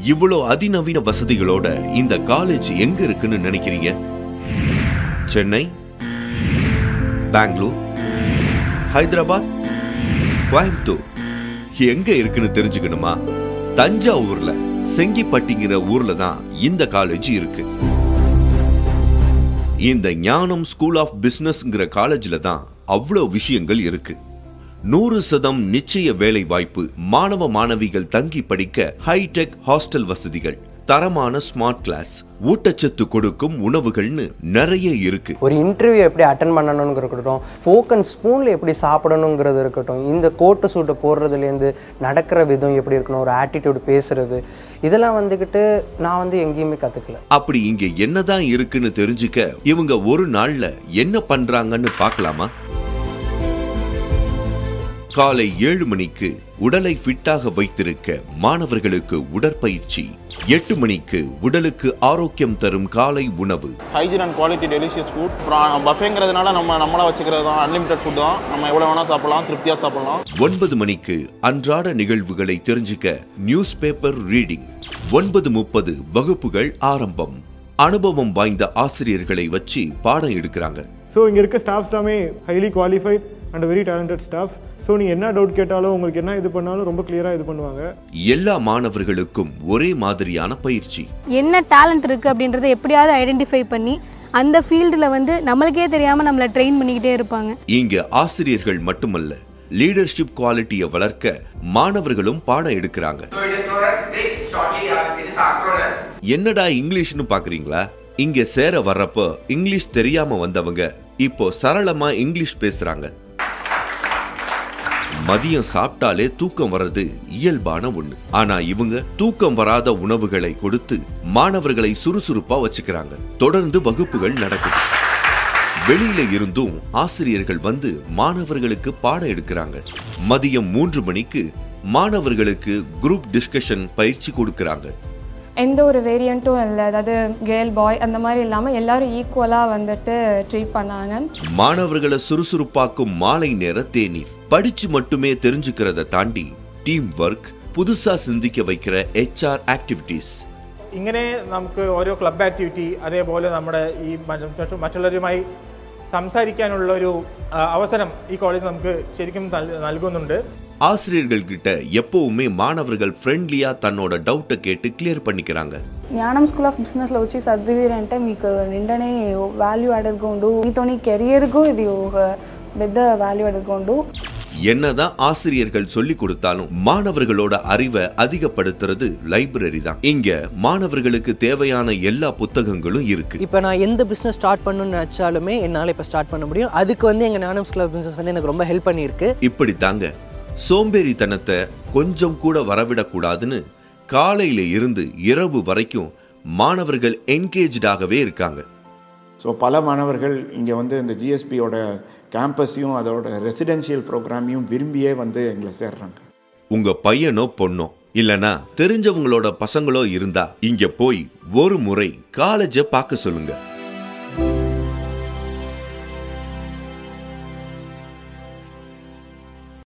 இவ்வளோ அதிநவீன வசதிகளோட இந்த காலேஜ் எங்க இருக்குன்னு நினைக்கிறீங்க சென்னை பெங்களூர் ஹைதராபாத் கோயம்புத்தூர் எங்க இருக்குன்னு தெரிஞ்சுக்கணுமா தஞ்சாவூர்ல செங்கிப்பட்டிங்கிற ஊர்ல தான் இந்த காலேஜ் இருக்கு இந்த ஞானம் ஸ்கூல் ஆஃப் பிசினஸ்ங்கிற காலேஜ்ல தான் அவ்வளோ விஷயங்கள் இருக்கு நூறு சதம் நிச்சய வேலை வாய்ப்பு மாணவ மாணவிகள் தங்கி படிக்க ஹைடெக் ஹாஸ்டல் வசதிகள் தரமான ஸ்மார்ட் கிளாஸ் ஊட்டச்சத்து கொடுக்கும் உணவுகள்னு நிறைய இருக்கு ஒரு இன்டர்வியூ எப்படி அட்டன் பண்ணணுங்கிறது இருக்கட்டும் ஃபோக் அண்ட் ஸ்பூனில் எப்படி சாப்பிடணுங்கிறது இருக்கட்டும் இந்த கோட்டு சூட்டை போடுறதுலேருந்து நடக்கிற விதம் எப்படி இருக்கணும் ஒரு ஆட்டிடியூட் பேசுறது இதெல்லாம் வந்துக்கிட்டு நான் வந்து எங்கேயுமே கற்றுக்கல அப்படி இங்க என்னதான் இருக்குன்னு தெரிஞ்சுக்க இவங்க ஒரு நாள்ல என்ன பண்றாங்கன்னு பார்க்கலாமா காலை ஏழு மணிக்கு உடலை ஃபிட்டாக வைத்திருக்க மாணவர்களுக்கு உடற்பயிற்சி எட்டு மணிக்கு உடலுக்கு ஆரோக்கியம் தரும் காலை உணவு hygiene and quality delicious food அப்புறம் பஃபேங்கிறதுனால நம்ம நம்மளா வச்சுக்கிறது தான் அன்லிமிட்டட் ஃபுட் தான் நம்ம எவ்வளோ வேணால் சாப்பிடலாம் திருப்தியாக சாப்பிடலாம் ஒன்பது மணிக்கு அன்றாட நிகழ்வுகளை தெரிஞ்சுக்க நியூஸ் பேப்பர் ரீடிங் ஒன்பது முப்பது வகுப்புகள் ஆரம்பம் அனுபவம் வாய்ந்த ஆசிரியர்களை வச்சு பாடம் எடுக்கிறாங்க ஸோ இங்கே இருக்க ஸ்டாஃப்ஸ் எல்லாமே highly qualified and very talented staff so நீங்கள் என்ன டவுட் கேட்டாலும் உங்களுக்கு என்ன இது பண்ணாலும் ரொம்ப கிளியராக இது பண்ணுவாங்க எல்லா மாணவர்களுக்கும் ஒரே மாதிரியான பயிற்சி என்ன டேலண்ட் இருக்குது அப்படின்றத எப்படியாவது ஐடென்டிஃபை பண்ணி அந்த ஃபீல்டில் வந்து நம்மளுக்கே தெரியாமல் நம்மளை ட்ரெயின் பண்ணிக்கிட்டே இருப்பாங்க இங்க ஆசிரியர்கள் மட்டுமல்ல லீடர்ஷிப் குவாலிட்டியை வளர்க்க மாணவர்களும் பாடம் எடுக்கிறாங்க So it is known as BRICS, shortly uh, it is an acronym. என்னடா இங்கிலீஷ்னு பாக்குறீங்களா இங்க சேர வர்றப்போ இங்கிலீஷ் தெரியாம வந்தவங்க இப்போ சரளமா இங்கிலீஷ் பேசுறாங்க மதியம் சாப்பிட்டாலே தூக்கம் வர்றது இயல்பான ஒண்ணு ஆனா இவங்க தூக்கம் வராத உணவுகளை கொடுத்து மாணவர்களை சுறுசுறுப்பா வச்சுக்கிறாங்க தொடர்ந்து வகுப்புகள் நடக்குது வெளியில இருந்தும் ஆசிரியர்கள் வந்து மாணவர்களுக்கு பாடம் எடுக்கிறாங்க மதியம் மூன்று மணிக்கு மாணவர்களுக்கு குரூப் டிஸ்கஷன் பயிற்சி கொடுக்கறாங்க எந்த ஒரு வேரியண்ட்டும் இல்லை அதாவது கேர்ள் பாய் அந்த மாதிரி இல்லாமல் எல்லாரும் ஈக்குவலாக வந்துட்டு ட்ரீட் பண்ணாங்க மாணவர்களை சுறுசுறுப்பாக்கும் மாலை நேர தேநீர் படிச்சு மட்டுமே தெரிஞ்சுக்கிறத தாண்டி டீம் ஒர்க் புதுசா சிந்திக்க வைக்கிற HR ആക്ടിവിറ്റീസ് ഇങ്ങനെ നമുക്ക് ഓരോ ക്ലബ് ആക്ടിവിറ്റി അതേപോലെ നമ്മുടെ ഈ മറ്റു- മറ്റു- മറ്റുള്ളവരുമായി സംസാരിക്കാനുള്ള ഒരു ആ, അവസരം ഈ കോളേജ് നമുക്ക് ശരിക്കും നൽ- നൽകുന്നുണ്ട് ஆசிரியர்கள் கிட்ட எப்பவுமே மாணவர்கள் ஃப்ரெண்ட்லியா தன்னோட டவுட்டை கேட்டு கிளியர் பண்ணிக்கிறாங்க జ్ఞానం స్కూల్ ఆఫ్ బిజినెస్లో వచ్చి చదివిరంటే మీకు నిండనే వాల్యూ యాడెడ్గా ఉండు మీతోని కెరియర్కు ఇది ఒక పెద్ద వాల్యూ యాడెడ్గా ఉండు என்னதான் ஆசிரியர்கள் சொல்லி கொடுத்தாலும் மாணவர்களோட அறிவை அதிகப்படுத்துறது லைப்ரரி தான் இங்க மாணவர்களுக்கு தேவையான எல்லா புத்தகங்களும் இருக்கு இப்போ நான் எந்த பிஸ்னஸ் ஸ்டார்ட் பண்ணணும்னு நினச்சாலுமே என்னால் இப்போ ஸ்டார்ட் பண்ண முடியும் அதுக்கு வந்து எங்கள் ஞானம் ஸ்கூல் ஆஃப் பிஸ்னஸ் வந்து எனக்கு ரொம்ப ஹெல்ப் பண்ணியிருக்கு இப்படி தாங்க சோம்பேறித்தனத்தை கொஞ்சம் கூட வரவிடக்கூடாதுன்னு காலையில இருந்து இரவு வரைக்கும் மாணவர்கள் என்கேஜாகவே இருக்காங்க ஸோ பல மாணவர்கள் இங்கே வந்து இந்த ஜிஎஸ்பியோட கேம்பஸையும் அதோட ரெசிடென்ஷியல் ப்ரோக்ராமையும் விரும்பியே வந்து எங்களை சேர்றாங்க உங்க பையனோ பொண்ணோ இல்லனா தெரிஞ்சவங்களோட பசங்களோ இருந்தா இங்க போய் ஒரு முறை காலேஜை பார்க்க சொல்லுங்க